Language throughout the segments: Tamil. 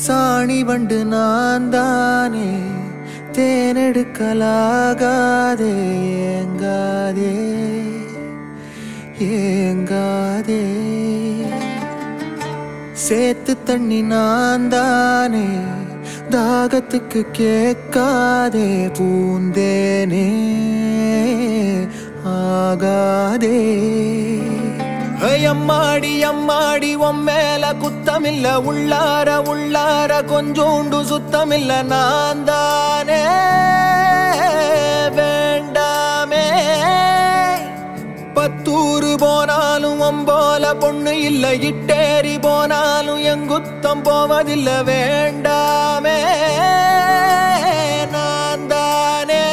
சாணி வண்டு நான் தானே தேனெடுக்கலாகாதே ஏங்காதே ஏங்காதே சேத்து தண்ணி நான் தானே தாகத்துக்கு கேட்காதே பூந்தேனே ஆகாதே ஐ, அம்மாடி அம்மாடி உன் மேல குத்தமில்ல உள்ளார உள்ளார கொஞ்சோண்டு சுத்தமில்ல நான் தானே வேண்டாமே பத்தூரு போனாலும் அம்போல பொண்ணு இல்ல இட்டேரி போனாலும் எங்குத்தம் போவதில்ல வேண்டாமே நான் தானே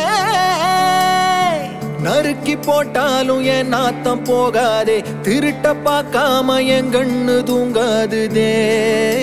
நறுக்கி போட்டாலும் என் நாத்தம் போகாதே திருட்ட பார்க்காம என் கண்ணு தூங்காது தேவதே